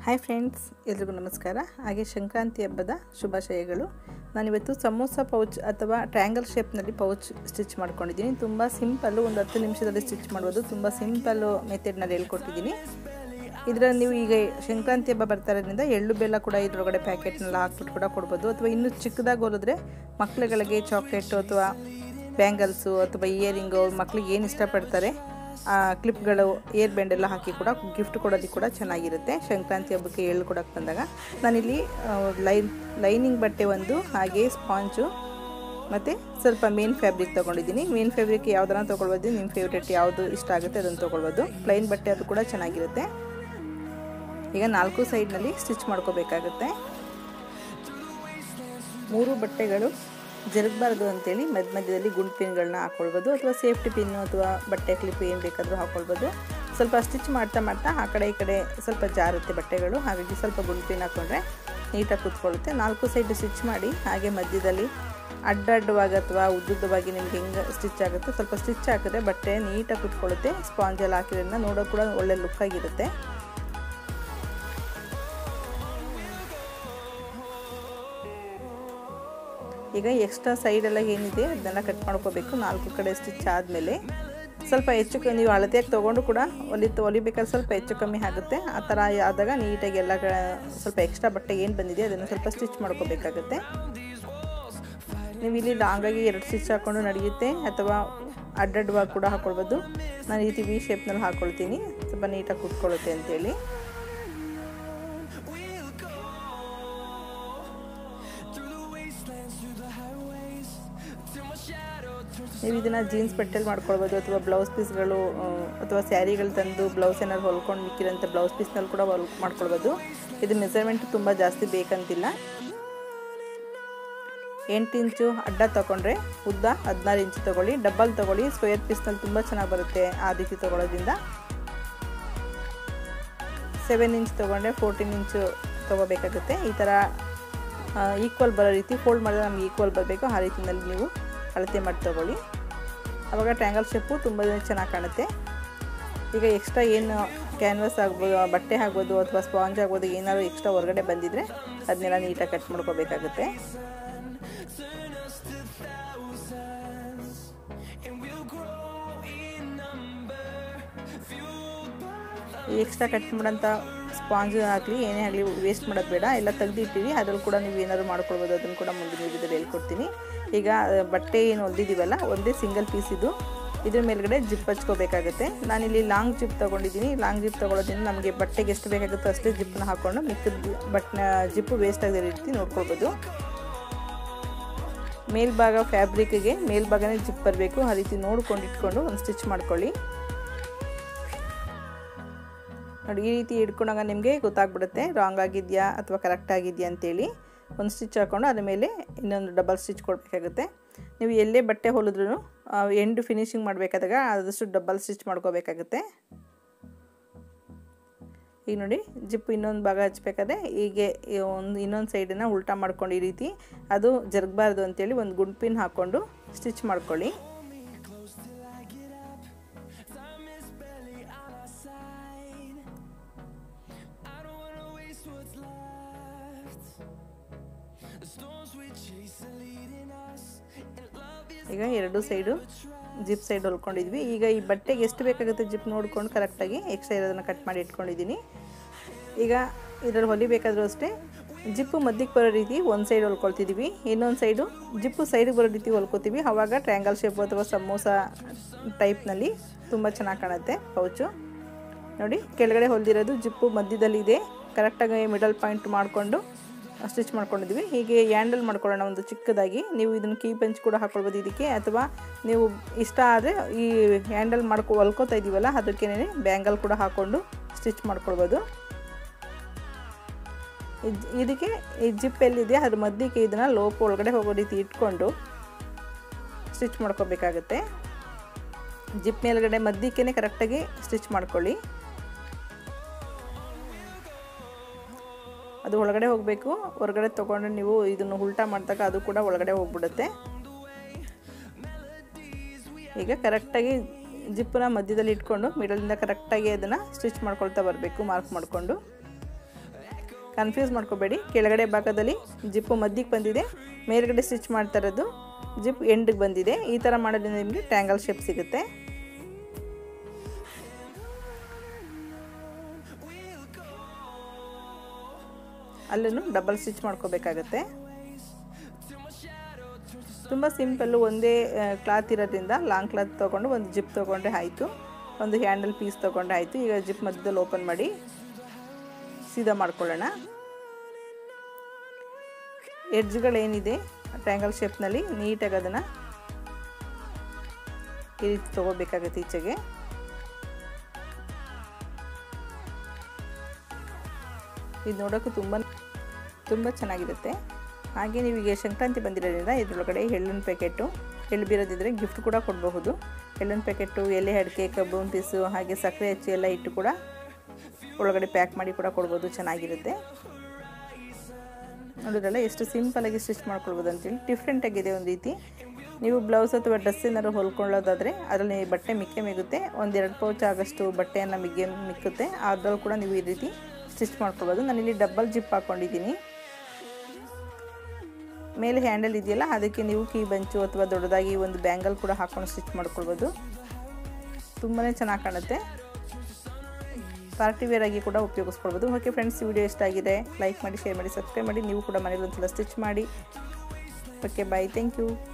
hi friends ಎಲ್ರಿಗೂ ನಮಸ್ಕಾರ ಹಾಗೆ ಸಂಕ್ರಾಂತಿ ಹಬ್ಬದ ಶುಭಾಶಯಗಳು ನಾನಿವತ್ತು ಸಮೋಸ ಪೌಚ್ ಅಥವಾ ಟ್ರ್ಯಾಂಗಲ್ ಶೇಪ್ನಲ್ಲಿ ಪೌಚ್ ಸ್ಟಿಚ್ ಮಾಡ್ಕೊಂಡಿದ್ದೀನಿ ತುಂಬ ಸಿಂಪಲ್ಲು ಒಂದು ಹತ್ತು ನಿಮಿಷದಲ್ಲಿ ಸ್ಟಿಚ್ ಮಾಡ್ಬೋದು ತುಂಬ ಸಿಂಪಲ್ಲು ಮೆಥಡ್ನಲ್ಲಿ ಹೇಳ್ಕೊಟ್ಟಿದ್ದೀನಿ ಇದರಲ್ಲಿ ನೀವು ಈಗ ಸಂಕ್ರಾಂತಿ ಹಬ್ಬ ಬರ್ತಾ ಇರೋದ್ರಿಂದ ಎಳ್ಳು ಬೆಲ್ಲ ಕೂಡ ಇದರೊಳಗಡೆ ಪ್ಯಾಕೆಟ್ನೆಲ್ಲ ಹಾಕ್ಬಿಟ್ಟು ಕೂಡ ಕೊಡ್ಬೋದು ಅಥವಾ ಇನ್ನೂ ಚಿಕ್ಕದಾಗಿ ಹೊಲಿದ್ರೆ ಮಕ್ಕಳುಗಳಿಗೆ ಚಾಕ್ಲೇಟು ಅಥವಾ ಬ್ಯಾಂಗಲ್ಸು ಅಥವಾ ಇಯರಿಂಗು ಮಕ್ಳಿಗೆ ಏನು ಇಷ್ಟಪಡ್ತಾರೆ ಆ ಕ್ಲಿಪ್ಗಳು ಏರ್ ಬ್ಯಾಂಡ್ ಎಲ್ಲ ಹಾಕಿ ಕೂಡ ಗಿಫ್ಟ್ ಕೊಡೋದಕ್ಕೆ ಕೂಡ ಚೆನ್ನಾಗಿರುತ್ತೆ ಸಂಕ್ರಾಂತಿ ಹಬ್ಬಕ್ಕೆ ಎಳ್ಳು ಕೊಡೋಕ್ಕೆ ಬಂದಾಗ ನಾನಿಲ್ಲಿ ಲೈನ್ ಲೈನಿಂಗ್ ಬಟ್ಟೆ ಒಂದು ಹಾಗೆ ಸ್ಪಾಂಜು ಮತ್ತು ಸ್ವಲ್ಪ ಮೇನ್ ಫ್ಯಾಬ್ರಿಕ್ ತೊಗೊಂಡಿದ್ದೀನಿ ಮೇನ್ ಫ್ಯಾಬ್ರಿಕ್ ಯಾವ್ದಾರ ತೊಗೊಳ್ಬೋದು ನಿಮ್ಮ ಫೇವ್ರೇಟ್ ಯಾವುದು ಇಷ್ಟ ಆಗುತ್ತೆ ಅದನ್ನು ತೊಗೊಳ್ಬೋದು ಪ್ಲೈನ್ ಬಟ್ಟೆ ಅದು ಕೂಡ ಚೆನ್ನಾಗಿರುತ್ತೆ ಈಗ ನಾಲ್ಕು ಸೈಡ್ನಲ್ಲಿ ಸ್ಟಿಚ್ ಮಾಡ್ಕೋಬೇಕಾಗುತ್ತೆ ಮೂರು ಬಟ್ಟೆಗಳು ಜರುಗಬಾರ್ದು ಅಂತೇಳಿ ಮಧ್ಯ ಮಧ್ಯದಲ್ಲಿ ಗುಂಡು ಪಿನ್ಗಳನ್ನ ಹಾಕ್ಕೊಳ್ಬೋದು ಅಥವಾ ಸೇಫ್ಟಿ ಪಿನ್ನು ಅಥವಾ ಬಟ್ಟೆ ಕ್ಲಿಪ್ ಏನು ಬೇಕಾದರೂ ಹಾಕ್ಕೊಳ್ಬೋದು ಸ್ವಲ್ಪ ಸ್ಟಿಚ್ ಮಾಡ್ತಾ ಮಾಡ್ತಾ ಆ ಕಡೆ ಈ ಕಡೆ ಸ್ವಲ್ಪ ಜಾರುತ್ತೆ ಬಟ್ಟೆಗಳು ಹಾಗಾಗಿ ಸ್ವಲ್ಪ ಗುಂಡು ಪಿನ್ ಹಾಕ್ಕೊಂಡ್ರೆ ನೀಟಾಗಿ ಕೂತ್ಕೊಳ್ಳುತ್ತೆ ನಾಲ್ಕು ಸೈಡ್ ಸ್ಟಿಚ್ ಮಾಡಿ ಹಾಗೆ ಮಧ್ಯದಲ್ಲಿ ಅಡ್ಡಡ್ಡವಾಗಿ ಅಥವಾ ಉದ್ದುದ್ದವಾಗಿ ನಿಮ್ಗೆ ಹೆಂಗೆ ಸ್ಟಿಚ್ ಆಗುತ್ತೆ ಸ್ವಲ್ಪ ಸ್ಟಿಚ್ ಹಾಕಿದ್ರೆ ಬಟ್ಟೆ ನೀಟಾಗಿ ಕೂತ್ಕೊಳ್ಳುತ್ತೆ ಸ್ಪಾಂಜೆಲ್ಲ ಹಾಕಿದ್ರಿಂದ ನೋಡೋಕೆ ಕೂಡ ಒಳ್ಳೆ ಲುಕ್ಕಾಗಿರುತ್ತೆ ಈಗ ಎಕ್ಸ್ಟ್ರಾ ಸೈಡೆಲ್ಲ ಏನಿದೆ ಅದನ್ನೆಲ್ಲ ಕಟ್ ಮಾಡ್ಕೋಬೇಕು ನಾಲ್ಕು ಕಡೆ ಸ್ಟಿಚ್ ಆದಮೇಲೆ ಸ್ವಲ್ಪ ಹೆಚ್ಚು ಕಮ್ಮಿ ನೀವು ಅಳತೆಯಾಗಿ ತೊಗೊಂಡು ಕೂಡ ಹೊಲಿ ಹೊಲಿಬೇಕಾದ್ರೆ ಸ್ವಲ್ಪ ಹೆಚ್ಚು ಕಮ್ಮಿ ಆಗುತ್ತೆ ಆ ಥರ ಆದಾಗ ನೀಟಾಗಿ ಎಲ್ಲ ಸ್ವಲ್ಪ ಎಕ್ಸ್ಟ್ರಾ ಬಟ್ಟೆ ಏನು ಬಂದಿದೆ ಅದನ್ನು ಸ್ವಲ್ಪ ಸ್ಟಿಚ್ ಮಾಡ್ಕೋಬೇಕಾಗುತ್ತೆ ನೀವು ಇಲ್ಲಿ ಲಾಂಗಾಗಿ ಎರಡು ಸ್ಟಿಚ್ ಹಾಕ್ಕೊಂಡು ನಡೆಯುತ್ತೆ ಅಥವಾ ಅಡ್ಡಡ್ಡವಾಗಿ ಕೂಡ ಹಾಕ್ಕೊಳ್ಬೋದು ನಾನು ಈ ರೀತಿ ವಿ ಶೇಪ್ನಲ್ಲಿ ಹಾಕ್ಕೊಳ್ತೀನಿ ಸ್ವಲ್ಪ ನೀಟಾಗಿ ಕುತ್ಕೊಳ್ಳುತ್ತೆ ಅಂತೇಳಿ ನೀವು ಇದನ್ನು ಜೀನ್ಸ್ ಬಟ್ಟೆಲಿ ಮಾಡ್ಕೊಳ್ಬೋದು ಅಥವಾ ಬ್ಲೌಸ್ ಪೀಸ್ಗಳು ಅಥವಾ ಸ್ಯಾರಿಗಳು ತಂದು ಬ್ಲೌಸ್ ಏನಾದ್ರು ಹೊಲ್ಕೊಂಡು ಮಿಕ್ಕಿರೋಂಥ ಬ್ಲೌಸ್ ಪೀಸ್ನಲ್ಲಿ ಕೂಡ ಹೊಲ್ ಮಾಡ್ಕೊಳ್ಬೋದು ಇದು ಮೆಸರ್ಮೆಂಟ್ ತುಂಬ ಜಾಸ್ತಿ ಬೇಕಂತಿಲ್ಲ ಎಂಟು ಇಂಚು ಅಡ್ಡ ತೊಗೊಂಡ್ರೆ ಉದ್ದ ಹದಿನಾರು ಇಂಚು ತೊಗೊಳ್ಳಿ ಡಬ್ಬಲ್ ತೊಗೊಳ್ಳಿ ಸ್ಕ್ವೇರ್ ಪೀಸ್ನಲ್ಲಿ ತುಂಬ ಚೆನ್ನಾಗಿ ಬರುತ್ತೆ ಆ ರೀತಿ ತೊಗೊಳೋದ್ರಿಂದ ಸೆವೆನ್ ಇಂಚ್ ತೊಗೊಂಡ್ರೆ ಫೋರ್ಟೀನ್ ಇಂಚು ತೊಗೋಬೇಕಾಗುತ್ತೆ ಈ ಥರ ಈಕ್ವಲ್ ಬರೋ ರೀತಿ ಫೋಲ್ಡ್ ಮಾಡಿದ್ರೆ ನಮ್ಗೆ ಈಕ್ವಲ್ ಬರಬೇಕು ಆ ರೀತಿಯಲ್ಲಿ ನೀವು ಅಳತೆ ಮಾಡಿ ತೊಗೊಳ್ಳಿ ಆವಾಗ ಟ್ರ್ಯಾಂಗಲ್ ಶೇಪು ತುಂಬ ಚೆನ್ನಾಗಿ ಕಾಣುತ್ತೆ ಈಗ ಎಕ್ಸ್ಟ್ರಾ ಏನು ಕ್ಯಾನ್ವಾಸ್ ಆಗ್ಬೋದು ಬಟ್ಟೆ ಆಗ್ಬೋದು ಅಥವಾ ಸ್ಪಾಂಜ್ ಆಗ್ಬೋದು ಏನಾದರೂ ಎಕ್ಸ್ಟ್ರಾ ಹೊರಗಡೆ ಬಂದಿದ್ದರೆ ಅದನ್ನೆಲ್ಲ ನೀಟಾಗಿ ಕಟ್ ಮಾಡ್ಕೋಬೇಕಾಗುತ್ತೆ ಈ ಎಕ್ಸ್ಟ್ರಾ ಕಟ್ ಮಾಡೋಂಥ ಸ್ಪಾಂಜ್ ಆಗಲಿ ಏನೇ ಆಗಲಿ ವೇಸ್ಟ್ ಮಾಡೋದು ಬೇಡ ಎಲ್ಲ ತೆಗೆದಿಟ್ಟಿವಿ ಅದ್ರಲ್ಲಿ ಕೂಡ ನೀವು ಏನಾದ್ರು ಮಾಡ್ಕೊಳ್ಬೋದು ಅದನ್ನು ಕೂಡ ಮುಂದಿನ ವಿಡಿಯೋದಲ್ಲಿ ಹೇಳ್ಕೊಡ್ತೀನಿ ಈಗ ಬಟ್ಟೆ ಏನು ಹೊಲ್ದಿದ್ದೀವಲ್ಲ ಒಂದೇ ಸಿಂಗಲ್ ಪೀಸ್ ಇದು ಇದ್ರ ಮೇಲ್ಗಡೆ ಜಿಪ್ ಹಚ್ಕೋಬೇಕಾಗುತ್ತೆ ನಾನಿಲ್ಲಿ ಲಾಂಗ್ ಜಿಪ್ ತೊಗೊಂಡಿದ್ದೀನಿ ಲಾಂಗ್ ಜಿಪ್ ತೊಗೊಳೋದ್ರಿಂದ ನಮಗೆ ಬಟ್ಟೆಗೆ ಎಷ್ಟು ಬೇಕಾಗುತ್ತೋ ಅಷ್ಟೇ ಜಿಪ್ಪನ್ನ ಹಾಕ್ಕೊಂಡು ಮಿಕ್ಕಿದ ಬಟ್ನ ಜಿಪ್ಪು ವೇಸ್ಟ್ ಆಗದ ರೀತಿ ನೋಡ್ಕೊಳ್ಬೋದು ಮೇಲ್ಭಾಗ ಫ್ಯಾಬ್ರಿಕ್ಗೆ ಮೇಲ್ಭಾಗನೇ ಜಿಪ್ ಬರಬೇಕು ಆ ರೀತಿ ನೋಡ್ಕೊಂಡು ಇಟ್ಕೊಂಡು ಒಂದು ಸ್ಟಿಚ್ ಮಾಡ್ಕೊಳ್ಳಿ ನೋಡಿ ಈ ರೀತಿ ಹಿಡ್ಕೊಂಡಾಗ ನಿಮಗೆ ಗೊತ್ತಾಗ್ಬಿಡುತ್ತೆ ರಾಂಗ್ ಆಗಿದೆಯಾ ಅಥವಾ ಕರೆಕ್ಟ್ ಆಗಿದೆಯಾ ಅಂತೇಳಿ ಒಂದು ಸ್ಟಿಚ್ ಹಾಕ್ಕೊಂಡು ಅದ್ರ ಮೇಲೆ ಇನ್ನೊಂದು ಡಬಲ್ ಸ್ಟಿಚ್ ಕೊಡಬೇಕಾಗುತ್ತೆ ನೀವು ಎಲ್ಲೇ ಬಟ್ಟೆ ಹೊಲಿದ್ರೂ ಎಂಡ್ ಫಿನಿಶಿಂಗ್ ಮಾಡಬೇಕಾದಾಗ ಆದಷ್ಟು ಡಬಲ್ ಸ್ಟಿಚ್ ಮಾಡ್ಕೋಬೇಕಾಗುತ್ತೆ ಈಗ ನೋಡಿ ಜಿಪ್ಪು ಇನ್ನೊಂದು ಭಾಗ ಹಚ್ಬೇಕಾದ್ರೆ ಹೀಗೆ ಒಂದು ಇನ್ನೊಂದು ಸೈಡನ್ನು ಉಲ್ಟಾ ಮಾಡ್ಕೊಂಡು ಈ ರೀತಿ ಅದು ಜರುಗಬಾರ್ದು ಅಂತೇಳಿ ಒಂದು ಗುಂಡು ಪಿನ್ ಹಾಕ್ಕೊಂಡು ಸ್ಟಿಚ್ ಮಾಡ್ಕೊಳ್ಳಿ ಈಗ ಎರಡು ಸೈಡು ಜಿಪ್ ಸೈಡ್ ಹೊಲ್ಕೊಂಡಿದ್ವಿ ಈಗ ಈ ಬಟ್ಟೆಗೆ ಎಷ್ಟು ಬೇಕಾಗುತ್ತೆ ಜಿಪ್ ನೋಡ್ಕೊಂಡು ಕರೆಕ್ಟಾಗಿ ಎಕ್ಸ್ಟ್ರಾ ಇರೋದನ್ನು ಕಟ್ ಮಾಡಿ ಇಟ್ಕೊಂಡಿದ್ದೀನಿ ಈಗ ಇದರಲ್ಲಿ ಹೊಲಿಬೇಕಾದ್ರೂ ಅಷ್ಟೇ ಜಿಪ್ಪು ಮಧ್ಯಕ್ಕೆ ಬರೋ ರೀತಿ ಒಂದು ಸೈಡ್ ಹೊಲ್ಕೊಳ್ತಿದ್ದೀವಿ ಇನ್ನೊಂದು ಸೈಡು ಜಿಪ್ಪು ಸೈಡಿಗೆ ಬರೋ ರೀತಿ ಹೊಲ್ಕೋತೀವಿ ಆವಾಗ ಟ್ರ್ಯಾಂಗಲ್ ಶೇಪ್ ಅಥವಾ ಸಮೋಸ ಟೈಪ್ನಲ್ಲಿ ತುಂಬ ಚೆನ್ನಾಗಿ ಕಾಣುತ್ತೆ ಪೌಚು ನೋಡಿ ಕೆಳಗಡೆ ಹೊಲಿದಿರೋದು ಜಿಪ್ಪು ಮಧ್ಯದಲ್ಲಿದೆ ಕರೆಕ್ಟಾಗಿ ಮಿಡಲ್ ಪಾಯಿಂಟ್ ಮಾಡಿಕೊಂಡು ಸ್ಟಿಚ್ ಮಾಡ್ಕೊಂಡಿದ್ವಿ ಹೀಗೆ ಹ್ಯಾಂಡಲ್ ಮಾಡ್ಕೊಳ್ಳೋಣ ಒಂದು ಚಿಕ್ಕದಾಗಿ ನೀವು ಇದನ್ನು ಕೀ ಪಂಚ್ ಕೂಡ ಹಾಕ್ಕೊಳ್ಬೋದು ಇದಕ್ಕೆ ಅಥವಾ ನೀವು ಇಷ್ಟ ಆದರೆ ಈ ಹ್ಯಾಂಡಲ್ ಮಾಡ್ಕೊ ಹೊಲ್ಕೋತಾ ಇದ್ದೀವಲ್ಲ ಅದಕ್ಕೇನೆ ಬ್ಯಾಂಗಲ್ ಕೂಡ ಹಾಕ್ಕೊಂಡು ಸ್ಟಿಚ್ ಮಾಡ್ಕೊಳ್ಬೋದು ಇದಕ್ಕೆ ಈ ಜಿಪ್ ಎಲ್ಲಿದೆ ಅದ್ರ ಮಧ್ಯಕ್ಕೆ ಇದನ್ನು ಲೋಪ್ ಒಳಗಡೆ ಹೋಗೋ ರೀತಿ ಇಟ್ಕೊಂಡು ಸ್ಟಿಚ್ ಮಾಡ್ಕೋಬೇಕಾಗತ್ತೆ ಜಿಪ್ ಮೇಲ್ಗಡೆ ಮಧ್ಯಕ್ಕೇ ಕರೆಕ್ಟಾಗಿ ಸ್ಟಿಚ್ ಮಾಡ್ಕೊಳ್ಳಿ ಅದು ಒಳಗಡೆ ಹೋಗಬೇಕು ಹೊರಗಡೆ ತೊಗೊಂಡು ನೀವು ಇದನ್ನು ಉಲ್ಟಾ ಮಾಡಿದಾಗ ಅದು ಕೂಡ ಒಳಗಡೆ ಹೋಗ್ಬಿಡುತ್ತೆ ಈಗ ಕರೆಕ್ಟಾಗಿ ಜಿಪ್ಪನ್ನ ಮಧ್ಯದಲ್ಲಿ ಇಟ್ಕೊಂಡು ಮಿಡಲಿಂದ ಕರೆಕ್ಟಾಗಿ ಅದನ್ನು ಸ್ಟಿಚ್ ಮಾಡ್ಕೊಳ್ತಾ ಬರಬೇಕು ಮಾರ್ಕ್ ಮಾಡಿಕೊಂಡು ಕನ್ಫ್ಯೂಸ್ ಮಾಡ್ಕೋಬೇಡಿ ಕೆಳಗಡೆ ಭಾಗದಲ್ಲಿ ಜಿಪ್ಪು ಮಧ್ಯಕ್ಕೆ ಬಂದಿದೆ ಮೇಲ್ಗಡೆ ಸ್ಟಿಚ್ ಮಾಡ್ತಾ ಇರೋದು ಜಿಪ್ ಎಂಡಿಗೆ ಬಂದಿದೆ ಈ ಥರ ಮಾಡೋದ್ರಿಂದ ನಿಮಗೆ ಟ್ಯಾಂಗಲ್ ಶೇಪ್ ಸಿಗುತ್ತೆ ಅಲ್ಲೂ ಡಬಲ್ ಸ್ಟಿಚ್ ಮಾಡ್ಕೋಬೇಕಾಗತ್ತೆ ತುಂಬ ಸಿಂಪಲ್ಲು ಒಂದೇ ಕ್ಲಾತ್ ಇರೋದ್ರಿಂದ ಲಾಂಗ್ ಕ್ಲಾತ್ ತೊಗೊಂಡು ಒಂದು ಜಿಪ್ ತೊಗೊಂಡ್ರೆ ಆಯಿತು ಒಂದು ಹ್ಯಾಂಡಲ್ ಪೀಸ್ ತೊಗೊಂಡ್ರೆ ಆಯಿತು ಈಗ ಜಿಪ್ ಮಧ್ಯದಲ್ಲಿ ಓಪನ್ ಮಾಡಿ ಸೀದಾ ಮಾಡ್ಕೊಳ್ಳೋಣ ಎಡ್ಜ್ಗಳೇನಿದೆ ಟ್ರ್ಯಾಂಗಲ್ ಶೇಪ್ನಲ್ಲಿ ನೀಟಾಗಿ ಅದನ್ನು ಈ ರೀತಿ ತೊಗೋಬೇಕಾಗತ್ತೆ ಈಚೆಗೆ ಇದು ನೋಡೋಕ್ಕೂ ತುಂಬ ತುಂಬ ಚೆನ್ನಾಗಿರುತ್ತೆ ಹಾಗೆ ನೀವೀಗ ಸಂಕ್ರಾಂತಿ ಬಂದಿರೋದ್ರಿಂದ ಇದರೊಳಗಡೆ ಎಳ್ಳಿನ ಪ್ಯಾಕೆಟು ಎಳ್ಳು ಬೀರೋದಿದ್ರೆ ಗಿಫ್ಟ್ ಕೂಡ ಕೊಡಬಹುದು ಎಳ್ಳಿನ ಪ್ಯಾಕೆಟು ಎಲೆ ಅಡಿಕೆ ಕಬ್ಬು ಪೀಸು ಹಾಗೆ ಸಕ್ಕರೆ ಹಚ್ಚಿ ಎಲ್ಲ ಇಟ್ಟು ಕೂಡ ಒಳಗಡೆ ಪ್ಯಾಕ್ ಮಾಡಿ ಕೂಡ ಕೊಡ್ಬೋದು ಚೆನ್ನಾಗಿರುತ್ತೆ ನೋಡಿದ್ರಲ್ಲ ಎಷ್ಟು ಸಿಂಪಲಾಗಿ ಸ್ಟಿಚ್ ಮಾಡ್ಕೊಳ್ಬೋದು ಅಂತೇಳಿ ಡಿಫ್ರೆಂಟಾಗಿದೆ ಒಂದು ರೀತಿ ನೀವು ಬ್ಲೌಸ್ ಅಥವಾ ಡ್ರೆಸ್ ಏನಾದ್ರು ಹೊಲ್ಕೊಳ್ಳೋದಾದರೆ ಅದರಲ್ಲಿ ಬಟ್ಟೆ ಮಿಕ್ಕೆ ಮಿಗುತ್ತೆ ಒಂದೆರಡು ಪೌಚ್ ಆಗೋಷ್ಟು ಬಟ್ಟೆಯನ್ನು ಮಿಗ್ಗೆ ಮಿಕ್ಕುತ್ತೆ ಅದ್ರಲ್ಲಿ ಕೂಡ ನೀವು ಈ ರೀತಿ ಸ್ಟಿಚ್ ಮಾಡ್ಕೊಳ್ಬೋದು ನಾನಿಲ್ಲಿ ಡಬ್ಬಲ್ ಜಿಪ್ ಹಾಕ್ಕೊಂಡಿದ್ದೀನಿ ಮೇಲೆ ಹ್ಯಾಂಡಲ್ ಇದೆಯಲ್ಲ ಅದಕ್ಕೆ ನೀವು ಕೀ ಬಂಚು ಅಥವಾ ದೊಡ್ಡದಾಗಿ ಒಂದು ಬ್ಯಾಂಗಲ್ ಕೂಡ ಹಾಕ್ಕೊಂಡು ಸ್ಟಿಚ್ ಮಾಡ್ಕೊಳ್ಬೋದು ತುಂಬಾ ಚೆನ್ನಾಗಿ ಕಾಣುತ್ತೆ ಪಾರ್ಟಿ ವೇರ್ ಆಗಿ ಕೂಡ ಉಪಯೋಗಿಸ್ಕೊಳ್ಬೋದು ಓಕೆ ಫ್ರೆಂಡ್ಸ್ ವಿಡಿಯೋ ಇಷ್ಟ ಆಗಿದೆ ಲೈಕ್ ಮಾಡಿ ಶೇರ್ ಮಾಡಿ ಸಬ್ಸ್ಕ್ರೈಬ್ ಮಾಡಿ ನೀವು ಕೂಡ ಮನೇಲಿ ಒಂದ್ಸಲ ಸ್ಟಿಚ್ ಮಾಡಿ ಓಕೆ ಬಾಯ್ ಥ್ಯಾಂಕ್ ಯು